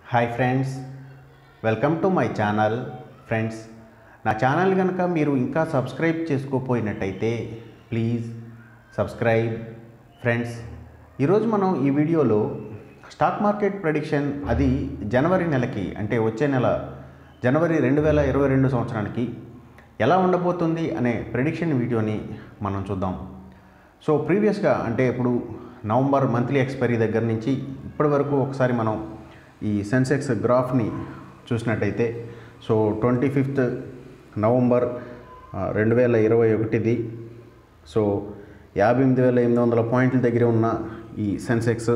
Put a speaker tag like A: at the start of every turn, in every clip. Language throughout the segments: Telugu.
A: hi friends welcome to my channel friends నా ఛానల్ కనుక మీరు ఇంకా సబ్స్క్రైబ్ చేసుకోపోయినట్టయితే ప్లీజ్ సబ్స్క్రైబ్ ఫ్రెండ్స్ ఈరోజు మనం ఈ వీడియోలో స్టాక్ మార్కెట్ ప్రెడిక్షన్ అది జనవరి నెలకి అంటే వచ్చే నెల జనవరి రెండు వేల ఇరవై రెండు సంవత్సరానికి ఎలా ఉండబోతుంది అనే ప్రెడిక్షన్ వీడియోని మనం చూద్దాం సో ప్రీవియస్గా అంటే ఇప్పుడు నవంబర్ మంత్లీ ఎక్స్పైరీ దగ్గర నుంచి ఇప్పటి వరకు ఒకసారి మనం ఈ సెన్సెక్స్ గ్రాఫ్ని చూసినట్టయితే సో ట్వంటీ ఫిఫ్త్ నవంబర్ రెండు వేల ఇరవై ఒకటిది సో యాభై ఎనిమిది వేల ఎనిమిది వందల పాయింట్ల దగ్గర ఉన్న ఈ సెన్సెక్స్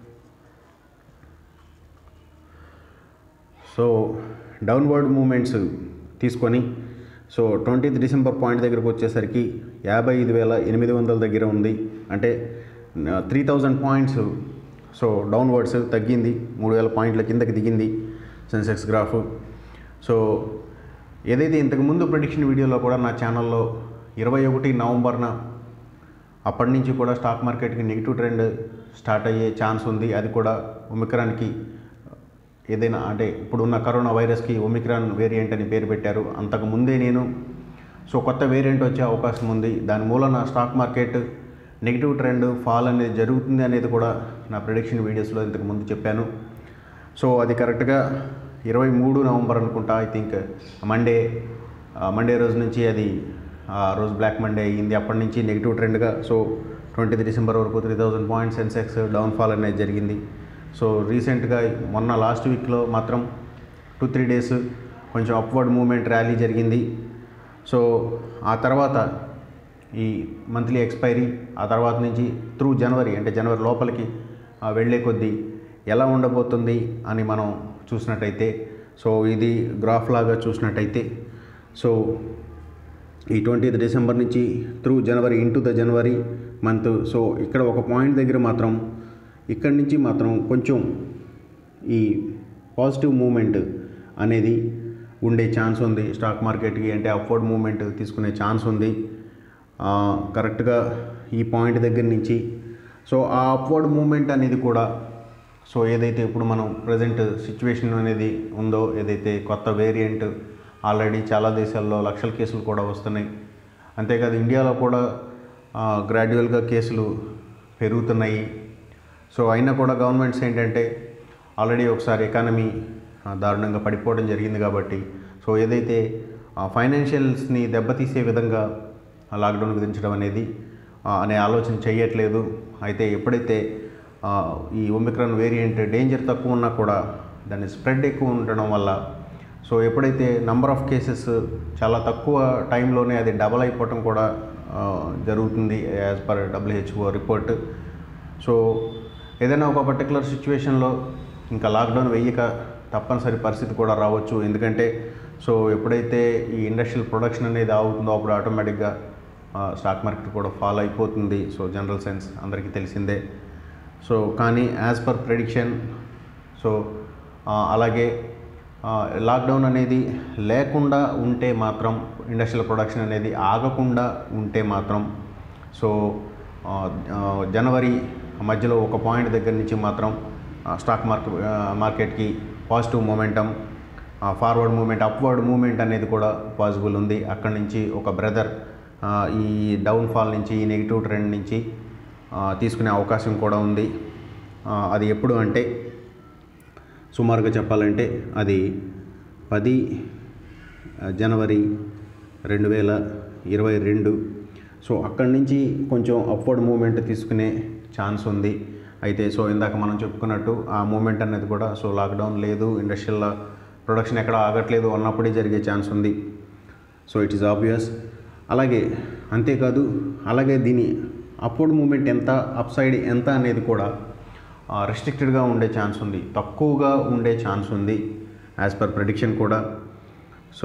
A: సో డౌన్వర్డ్ మూమెంట్స్ తీసుకొని సో ట్వంటీత్ డిసెంబర్ పాయింట్ దగ్గరకు వచ్చేసరికి యాభై ఐదు వేల ఎనిమిది వందల దగ్గర ఉంది అంటే three thousand points so downwards తగ్గింది మూడు వేల పాయింట్ల కిందకి దిగింది సెన్సెక్స్ గ్రాఫ్ సో ఏదైతే ఇంతకుముందు ప్రిడిక్షన్ వీడియోలో కూడా నా ఛానల్లో ఇరవై ఒకటి నవంబర్న అప్పటి నుంచి కూడా స్టాక్ మార్కెట్కి నెగిటివ్ ట్రెండ్ స్టార్ట్ అయ్యే ఛాన్స్ ఉంది అది కూడా ఒమిక్రాన్కి ఏదైనా అంటే ఇప్పుడున్న కరోనా వైరస్కి ఒమిక్రాన్ వేరియంట్ అని పేరు పెట్టారు అంతకు ముందే నేను సో కొత్త వేరియంట్ వచ్చే అవకాశం ఉంది దాని మూలన stock market negative trend fall అనేది జరుగుతుంది అనేది కూడా నా ప్రిడిక్షన్ వీడియోస్లో ఇంతకు ముందు చెప్పాను సో అది కరెక్ట్గా ఇరవై మూడు నవంబర్ అనుకుంటా ఐ థింక్ మండే మండే రోజు నుంచి అది ఆ రోజు బ్లాక్ మండే అయ్యింది అప్పటి నుంచి నెగిటివ్ ట్రెండ్గా సో ట్వంటీ డిసెంబర్ వరకు three thousand points Sensex downfall అనేది జరిగింది సో రీసెంట్గా మొన్న లాస్ట్ వీక్లో మాత్రం టూ త్రీ డేస్ కొంచెం అప్వర్డ్ మూమెంట్ ర్యాలీ జరిగింది సో ఆ తర్వాత ఈ మంత్లీ ఎక్స్పైరీ ఆ తర్వాత నుంచి త్రూ జనవరి అంటే జనవరి లోపలికి ఆ, వెళ్ళే కొద్దీ ఎలా ఉండబోతుంది అని మనం చూసినట్టయితే సో ఇది గ్రాఫ్ లాగా చూసినట్టయితే సో ఈ ట్వంటీ డిసెంబర్ నుంచి through January into the January month so ఇక్కడ ఒక పాయింట్ దగ్గర మాత్రం ఇక్కడి నుంచి మాత్రం కొంచెం ఈ పాజిటివ్ మూమెంట్ అనేది ఉండే ఛాన్స్ ఉంది స్టాక్ మార్కెట్కి అంటే అప్వర్డ్ మూమెంట్ తీసుకునే ఛాన్స్ ఉంది ఆ, కరెక్ట్గా ఈ పాయింట్ దగ్గర నుంచి సో ఆ అప్వర్డ్ మూమెంట్ అనేది కూడా సో ఏదైతే ఇప్పుడు మనం ప్రజెంట్ సిచ్యువేషన్ అనేది ఉందో ఏదైతే కొత్త వేరియంట్ ఆల్రెడీ చాలా దేశాల్లో లక్షల కేసులు కూడా వస్తున్నాయి అంతేకాదు ఇండియాలో కూడా గ్రాడ్యువల్గా కేసులు పెరుగుతున్నాయి సో అయినా కూడా గవర్నమెంట్స్ ఏంటంటే ఆల్రెడీ ఒకసారి ఎకానమీ ఆ, దారుణంగా పడిపోవడం జరిగింది కాబట్టి సో ఏదైతే ఫైనాన్షియల్స్ని దెబ్బతీసే విధంగా లాక్డౌన్ విధించడం అనేది ఆ, అనే ఆలోచన చేయట్లేదు అయితే ఎప్పుడైతే ఆ, ఈ ఒమిక్రాన్ వేరియంట్ డేంజర్ తక్కువ ఉన్నా కూడా దాని స్ప్రెడ్ ఎక్కువ ఉండడం వల్ల సో ఎప్పుడైతే నంబర్ ఆఫ్ కేసెస్ చాలా తక్కువ టైంలోనే అది డబల్ అయిపోవటం కూడా ఆ, జరుగుతుంది as per WHO report so ఏదైనా ఒక పర్టికులర్ సిచ్యువేషన్లో ఇంకా లాక్డౌన్ వెయ్యక తప్పనిసరి పరిస్థితి కూడా రావచ్చు ఎందుకంటే సో ఎప్పుడైతే ఈ ఇండస్ట్రియల్ ప్రొడక్షన్ అనేది ఆగుతుందో అప్పుడు ఆటోమేటిక్గా స్టాక్ మార్కెట్ కూడా ఫాలో అయిపోతుంది సో జనరల్ సెన్స్ అందరికీ తెలిసిందే సో కానీ యాజ్ పర్ ప్రెడిక్షన్ సో ఆ, అలాగే ఆ, లాక్డౌన్ అనేది లేకుండా ఉంటే మాత్రం ఇండస్ట్రియల్ ప్రొడక్షన్ అనేది ఆగకుండా ఉంటే మాత్రం సో ఆ, ఆ, జనవరి మధ్యలో ఒక పాయింట్ దగ్గర నుంచి మాత్రం ఆ, స్టాక్ మార్కెట్ ఆ, మార్కెట్కి positive momentum forward moment upward moment అనేది కూడా పాసిబుల్ ఉంది అక్కడి నుంచి ఒక బ్రదర్ ఈ డౌన్ఫాల్ నుంచి ఈ నెగిటివ్ ట్రెండ్ నుంచి ఆ, తీసుకునే అవకాశం కూడా ఉంది ఆ, అది ఎప్పుడు అంటే సుమారుగా చెప్పాలంటే అది పది ఆ, జనవరి రెండు వేల ఇరవై రెండు సో అక్కడి నుంచి కొంచెం అప్వర్డ్ మూమెంట్ తీసుకునే ఛాన్స్ ఉంది అయితే సో ఇందాక మనం చెప్పుకున్నట్టు ఆ మూమెంట్ అనేది కూడా సో లాక్డౌన్ లేదు ఇండస్ట్రియల్ ప్రొడక్షన్ ఎక్కడ ఆగట్లేదు అన్నప్పుడే జరిగే ఛాన్స్ ఉంది సో ఇట్ ఈస్ ఆబ్వియస్ అలాగే అంతేకాదు అలాగే దీని అప్వర్డ్ మూమెంట్ ఎంత అప్ సైడ్ ఎంత అనేది కూడా రెస్ట్రిక్టెడ్గా ఉండే ఛాన్స్ ఉంది తక్కువగా ఉండే ఛాన్స్ ఉంది యాజ్ పర్ ప్రెడిక్షన్ కూడా సో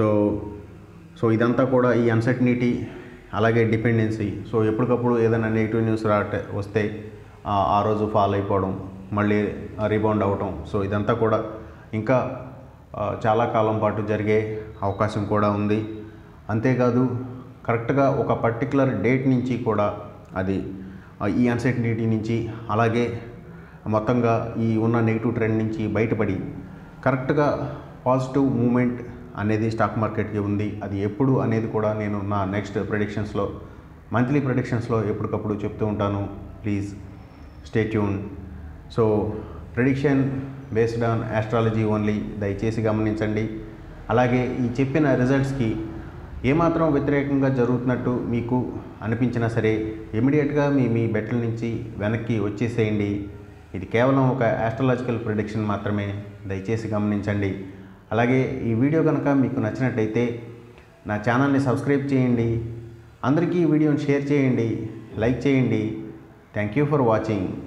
A: సో ఇదంతా కూడా ఈ అన్సర్టనిటీ అలాగే డిపెండెన్సీ సో ఎప్పటికప్పుడు ఏదైనా నెగిటివ్ న్యూస్ రాట వస్తే ఆ, ఆ రోజు ఫాల్ అయిపోవడం మళ్ళీ రీబౌండ్ అవ్వటం సో ఇదంతా కూడా ఇంకా ఆ, చాలా కాలం పాటు జరిగే అవకాశం కూడా ఉంది అంతేకాదు కరెక్ట్గా ఒక పర్టికులర్ డేట్ నుంచి కూడా అది ఆ, ఈ అన్సర్టనిటీ నుంచి అలాగే మొత్తంగా ఈ ఉన్న నెగిటివ్ ట్రెండ్ నుంచి బయటపడి కరెక్ట్గా పాజిటివ్ మూమెంట్ అనేది స్టాక్ మార్కెట్కి ఉంది అది ఎప్పుడు అనేది కూడా నేను నా నెక్స్ట్ ప్రిడిక్షన్స్లో మంత్లీ ప్రిడిక్షన్స్లో ఎప్పటికప్పుడు చెప్తూ ఉంటాను please stay tune so prediction based on astrology only దయచేసి గమనించండి అలాగే ఈ చెప్పిన రిజల్ట్స్కి ఏమాత్రం వ్యతిరేకంగా జరుగుతున్నట్టు మీకు అనిపించినా సరే ఇమీడియట్గా మీ మీ బెట్ల నుంచి వెనక్కి వచ్చేసేయండి ఇది కేవలం ఒక ఆస్ట్రాలజికల్ ప్రిడిక్షన్ మాత్రమే దయచేసి గమనించండి అలాగే ఈ వీడియో కనుక మీకు నచ్చినట్టయితే నా ఛానల్ని సబ్స్క్రైబ్ చేయండి అందరికీ ఈ వీడియోని షేర్ చేయండి లైక్ చేయండి థ్యాంక్ యూ ఫర్ వాచింగ్